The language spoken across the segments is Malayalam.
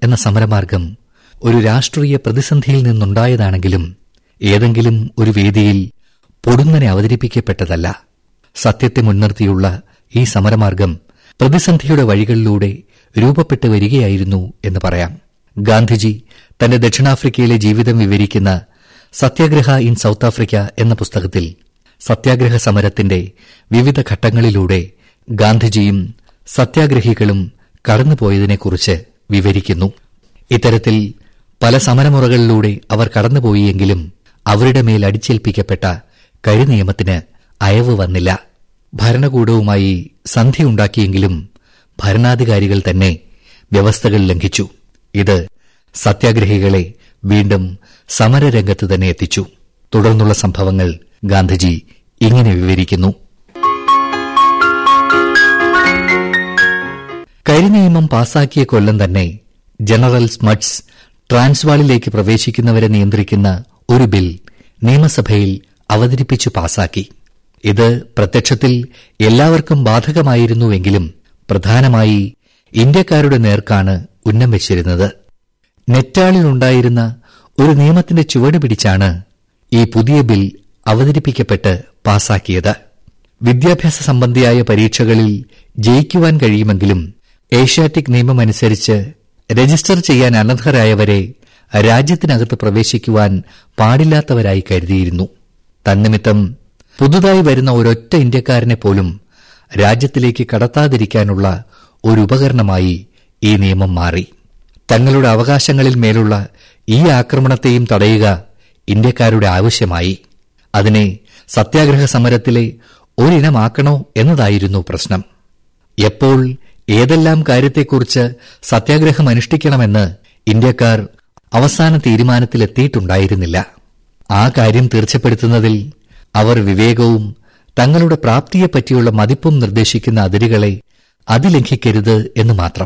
എന്ന സമരമാർഗം ഒരു രാഷ്ട്രീയ പ്രതിസന്ധിയിൽ നിന്നുണ്ടായതാണെങ്കിലും ഏതെങ്കിലും ഒരു വേദിയിൽ പൊടുന്നനെ അവതരിപ്പിക്കപ്പെട്ടതല്ല സത്യത്തെ മുൻനിർത്തിയുള്ള ഈ സമരമാർഗം പ്രതിസന്ധിയുടെ വഴികളിലൂടെ രൂപപ്പെട്ടു വരികയായിരുന്നു എന്ന് പറയാം ഗാന്ധിജി തന്റെ ദക്ഷിണാഫ്രിക്കയിലെ ജീവിതം വിവരിക്കുന്ന സത്യാഗ്രഹ ഇൻ സൌത്ത് ആഫ്രിക്ക എന്ന പുസ്തകത്തിൽ സത്യാഗ്രഹ സമരത്തിന്റെ വിവിധ ഘട്ടങ്ങളിലൂടെ ഗാന്ധിജിയും സത്യാഗ്രഹികളും കടന്നുപോയതിനെക്കുറിച്ച് വിവരിക്കുന്നു ഇത്തരത്തിൽ പല സമരമുറകളിലൂടെ അവർ കടന്നുപോയിയെങ്കിലും അവരുടെ മേൽ അടിച്ചേൽപ്പിക്കപ്പെട്ട കരിനിയമത്തിന് അയവ് വന്നില്ല ഭരണകൂടവുമായി സന്ധിയുണ്ടാക്കിയെങ്കിലും ഭരണാധികാരികൾ തന്നെ വ്യവസ്ഥകൾ ലംഘിച്ചു ഇത് സത്യാഗ്രഹികളെ വീണ്ടും സമരരംഗത്ത് തന്നെ എത്തിച്ചു തുടർന്നുള്ള സംഭവങ്ങൾ ഗാന്ധിജി ഇങ്ങനെ വിവരിക്കുന്നു കരിനിയമം പാസാക്കിയ കൊല്ലം തന്നെ ജനറൽ സ്മട്സ് ട്രാൻസ്വാളിലേക്ക് പ്രവേശിക്കുന്നവരെ നിയന്ത്രിക്കുന്ന ഒരു ബിൽ നിയമസഭയിൽ അവതരിപ്പിച്ചു പാസാക്കി ഇത് പ്രത്യക്ഷത്തിൽ എല്ലാവർക്കും ബാധകമായിരുന്നുവെങ്കിലും പ്രധാനമായി ഇന്ത്യക്കാരുടെ നേർക്കാണ് ഉന്നം വെച്ചിരുന്നത് നെറ്റാളിലുണ്ടായിരുന്ന ഒരു നിയമത്തിന്റെ ചുവട് പിടിച്ചാണ് ഈ പുതിയ ബിൽ അവതരിപ്പിക്കപ്പെട്ട് പാസാക്കിയത് വിദ്യാഭ്യാസ സംബന്ധിയായ പരീക്ഷകളിൽ ജയിക്കുവാൻ കഴിയുമെങ്കിലും ഏഷ്യാറ്റിക് നിയമമനുസരിച്ച് രജിസ്റ്റർ ചെയ്യാൻ അനർഹരായവരെ രാജ്യത്തിനകത്ത് പ്രവേശിക്കുവാൻ പാടില്ലാത്തവരായി കരുതിയിരുന്നു തന്നിമിത്തം പുതുതായി വരുന്ന ഒരൊറ്റ ഇന്ത്യക്കാരനെ പോലും രാജ്യത്തിലേക്ക് കടത്താതിരിക്കാനുള്ള ഒരു ഉപകരണമായി ഈ നിയമം മാറി തങ്ങളുടെ അവകാശങ്ങളിൽ മേലുള്ള ഈ ആക്രമണത്തെയും തടയുക ഇന്ത്യക്കാരുടെ ആവശ്യമായി അതിനെ സത്യാഗ്രഹ സമരത്തിലെ ഒരിനമാക്കണോ എന്നതായിരുന്നു പ്രശ്നം എപ്പോൾ ഏതെല്ലാം കാര്യത്തെക്കുറിച്ച് സത്യാഗ്രഹം അനുഷ്ഠിക്കണമെന്ന് ഇന്ത്യക്കാർ അവസാന തീരുമാനത്തിലെത്തിയിട്ടുണ്ടായിരുന്നില്ല ആ കാര്യം തീർച്ചപ്പെടുത്തുന്നതിൽ അവർ വിവേകവും തങ്ങളുടെ പ്രാപ്തിയെപ്പറ്റിയുള്ള മതിപ്പും നിർദ്ദേശിക്കുന്ന അതിരുകളെ അതിലംഘിക്കരുത് എന്ന് മാത്രം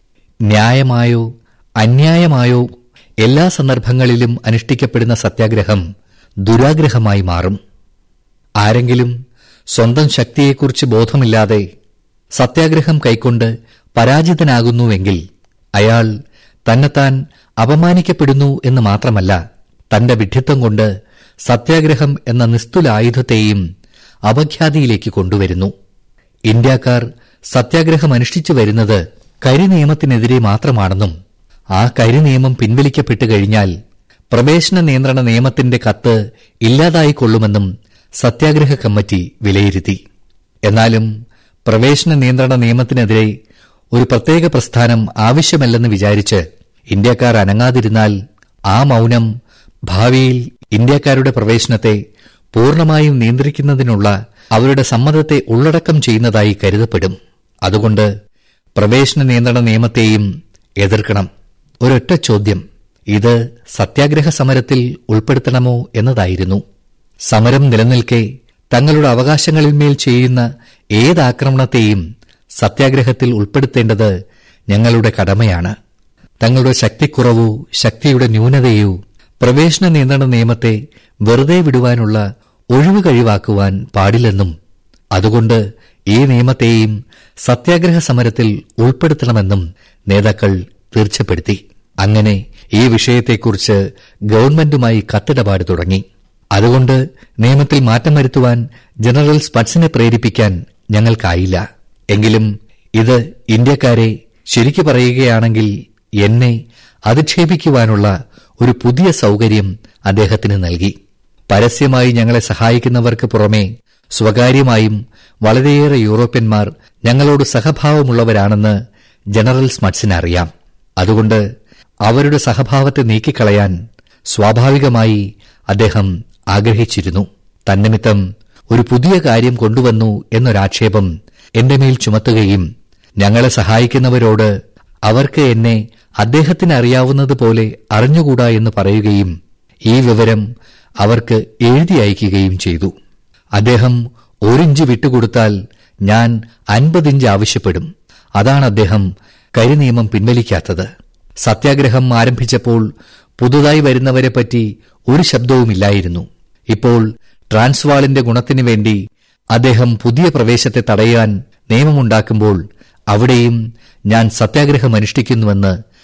ന്യായമായോ അന്യായമായോ എല്ലാ സന്ദർഭങ്ങളിലും അനുഷ്ഠിക്കപ്പെടുന്ന സത്യാഗ്രഹം ദുരാഗ്രഹമായി മാറും ആരെങ്കിലും സ്വന്തം ശക്തിയെക്കുറിച്ച് ബോധമില്ലാതെ സത്യാഗ്രഹം കൈക്കൊണ്ട് പരാജിതനാകുന്നുവെങ്കിൽ അയാൾ തന്നെത്താൻ അപമാനിക്കപ്പെടുന്നു എന്ന് മാത്രമല്ല തന്റെ വിഡ്ഢിത്തം കൊണ്ട് സത്യാഗ്രഹം എന്ന നിസ്തുലായുധത്തെയും അപഖ്യാതിയിലേക്ക് കൊണ്ടുവരുന്നു ഇന്ത്യക്കാർ സത്യാഗ്രഹം അനുഷ്ഠിച്ചു വരുന്നത് കരിനിയമത്തിനെതിരെ മാത്രമാണെന്നും ആ കരിനിയമം പിൻവലിക്കപ്പെട്ടു കഴിഞ്ഞാൽ പ്രവേശന നിയന്ത്രണ നിയമത്തിന്റെ കത്ത് ഇല്ലാതായിക്കൊള്ളുമെന്നും സത്യാഗ്രഹ കമ്മിറ്റി വിലയിരുത്തി എന്നാലും പ്രവേശന നിയന്ത്രണ നിയമത്തിനെതിരെ ഒരു പ്രത്യേക പ്രസ്ഥാനം ആവശ്യമല്ലെന്ന് വിചാരിച്ച് ഇന്ത്യക്കാർ അനങ്ങാതിരുന്നാൽ ആ മൌനം ഭാവിയിൽ ഇന്ത്യക്കാരുടെ പ്രവേശനത്തെ പൂർണ്ണമായും നിയന്ത്രിക്കുന്നതിനുള്ള അവരുടെ സമ്മതത്തെ ഉള്ളടക്കം ചെയ്യുന്നതായി കരുതപ്പെടും അതുകൊണ്ട് പ്രവേശന നിയന്ത്രണ നിയമത്തെയും എതിർക്കണം ഒരൊറ്റ ചോദ്യം ഇത് സത്യാഗ്രഹ സമരത്തിൽ ഉൾപ്പെടുത്തണമോ എന്നതായിരുന്നു സമരം നിലനിൽക്കെ തങ്ങളുടെ അവകാശങ്ങളിന്മേൽ ചെയ്യുന്ന ഏതാക്രമണത്തെയും സത്യാഗ്രഹത്തിൽ ഉൾപ്പെടുത്തേണ്ടത് ഞങ്ങളുടെ കടമയാണ് തങ്ങളുടെ ശക്തിക്കുറവോ ശക്തിയുടെ ന്യൂനതയോ പ്രവേശന നിയന്ത്രണ നിയമത്തെ വെറുതെ വിടുവാനുള്ള ഒഴിവ് കഴിവാക്കുവാൻ പാടില്ലെന്നും അതുകൊണ്ട് ഈ നിയമത്തെയും സത്യാഗ്രഹ സമരത്തിൽ ഉൾപ്പെടുത്തണമെന്നും നേതാക്കൾ തീർച്ചപ്പെടുത്തി അങ്ങനെ ഈ വിഷയത്തെക്കുറിച്ച് ഗവൺമെന്റുമായി കത്തിടപാട് തുടങ്ങി അതുകൊണ്ട് നിയമത്തിൽ മാറ്റം വരുത്തുവാൻ ജനറൽ സ്പട്സിനെ പ്രേരിപ്പിക്കാൻ ഞങ്ങൾക്കായില്ല എങ്കിലും ഇത് ഇന്ത്യക്കാരെ ശരിക്കു പറയുകയാണെങ്കിൽ എന്നെ അധിക്ഷേപിക്കുവാനുള്ള ഒരു പുതിയ സൌകര്യം അദ്ദേഹത്തിന് നൽകി പരസ്യമായി ഞങ്ങളെ സഹായിക്കുന്നവർക്ക് പുറമെ സ്വകാര്യമായും വളരെയേറെ യൂറോപ്യന്മാർ ഞങ്ങളോട് സഹഭാവമുള്ളവരാണെന്ന് ജനറൽ സ്മട്സിന് അറിയാം അതുകൊണ്ട് അവരുടെ സഹഭാവത്തെ നീക്കിക്കളയാൻ സ്വാഭാവികമായി അദ്ദേഹം ആഗ്രഹിച്ചിരുന്നു തന്നിമിത്തം ഒരു പുതിയ കാര്യം കൊണ്ടുവന്നു എന്നൊരാക്ഷേപം എന്റെ മേൽ ചുമത്തുകയും ഞങ്ങളെ സഹായിക്കുന്നവരോട് അവർക്ക് എന്നെ അദ്ദേഹത്തിന് അറിയാവുന്നതുപോലെ അറിഞ്ഞുകൂടാ എന്ന് പറയുകയും ഈ വിവരം അവർക്ക് എഴുതി അയക്കുകയും ചെയ്തു അദ്ദേഹം ഒരിഞ്ച് വിട്ടുകൊടുത്താൽ ഞാൻ അൻപതിഞ്ച് ആവശ്യപ്പെടും അതാണ് അദ്ദേഹം കരിനിയമം പിൻവലിക്കാത്തത് സത്യാഗ്രഹം ആരംഭിച്ചപ്പോൾ പുതുതായി വരുന്നവരെപ്പറ്റി ഒരു ശബ്ദവുമില്ലായിരുന്നു ഇപ്പോൾ ട്രാൻസ്വാളിന്റെ ഗുണത്തിനു വേണ്ടി അദ്ദേഹം പുതിയ പ്രവേശത്തെ തടയാൻ നിയമമുണ്ടാക്കുമ്പോൾ അവിടെയും ഞാൻ സത്യാഗ്രഹം അനുഷ്ഠിക്കുന്നുവെന്ന്